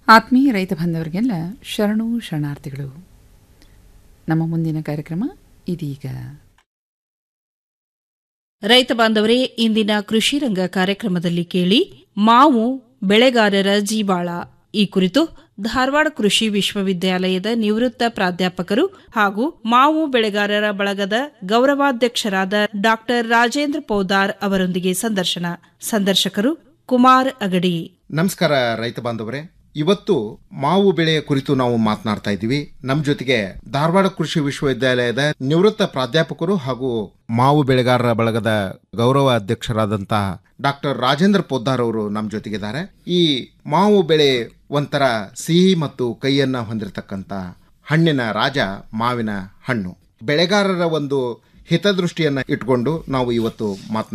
ಆತ್ಮೀಯ ರೈತ ಬಾಂಧವರಿಗೆಲ್ಲ ಶರಣು ಶರಣಾರ್ಥಿಗಳು ನಮ್ಮ ಮುಂದಿನ ಕಾರ್ಯಕ್ರಮ ಇದೀಗ ರೈತ ಬಾಂಧವರೇ ಇಂದಿನ ಕೃಷಿ ರಂಗ ಕಾರ್ಯಕ್ರಮದಲ್ಲಿ ಕೇಳಿ ಮಾವು ಬೆಳೆಗಾರರ ಜೀವಾಳ ಈ ಕುರಿತು ಧಾರವಾಡ ಕೃಷಿ ವಿಶ್ವವಿದ್ಯಾಲಯದ ನಿವೃತ್ತ ಪ್ರಾಧ್ಯಾಪಕರು ಹಾಗೂ ಮಾವು ಬೆಳೆಗಾರರ ಬಳಗದ ಗೌರವಾಧ್ಯಕ್ಷರಾದ ಡಾಕ್ಟರ್ ರಾಜೇಂದ್ರ ಪೌದಾರ್ ಅವರೊಂದಿಗೆ ಸಂದರ್ಶನ ಸಂದರ್ಶಕರು ಕುಮಾರ್ ಅಗಡಿ ನಮಸ್ಕಾರ ರೈತ ಬಾಂಧವರೇ ಇವತ್ತು ಮಾವು ಬೆಳೆಯ ಕುರಿತು ನಾವು ಮಾತನಾಡ್ತಾ ಇದ್ದೀವಿ ನಮ್ಮ ಜೊತೆಗೆ ಧಾರವಾಡ ಕೃಷಿ ವಿಶ್ವವಿದ್ಯಾಲಯದ ನಿವೃತ್ತ ಪ್ರಾಧ್ಯಾಪಕರು ಹಾಗೂ ಮಾವು ಬೆಳೆಗಾರರ ಬಳಗದ ಗೌರವ ಅಧ್ಯಕ್ಷರಾದಂತಹ ಡಾಕ್ಟರ್ ರಾಜೇಂದ್ರ ಪೊದ್ದಾರ್ ಅವರು ನಮ್ಮ ಜೊತೆಗಿದ್ದಾರೆ ಈ ಮಾವು ಬೆಳೆ ಒಂಥರ ಸಿಹಿ ಮತ್ತು ಕೈಯನ್ನ ಹೊಂದಿರತಕ್ಕಂತ ಹಣ್ಣಿನ ರಾಜ ಮಾವಿನ ಹಣ್ಣು ಬೆಳೆಗಾರರ ಒಂದು ಹಿತದೃಷ್ಟಿಯನ್ನ ಇಟ್ಕೊಂಡು ನಾವು ಇವತ್ತು ಮಾತನಾಡ್ತಾ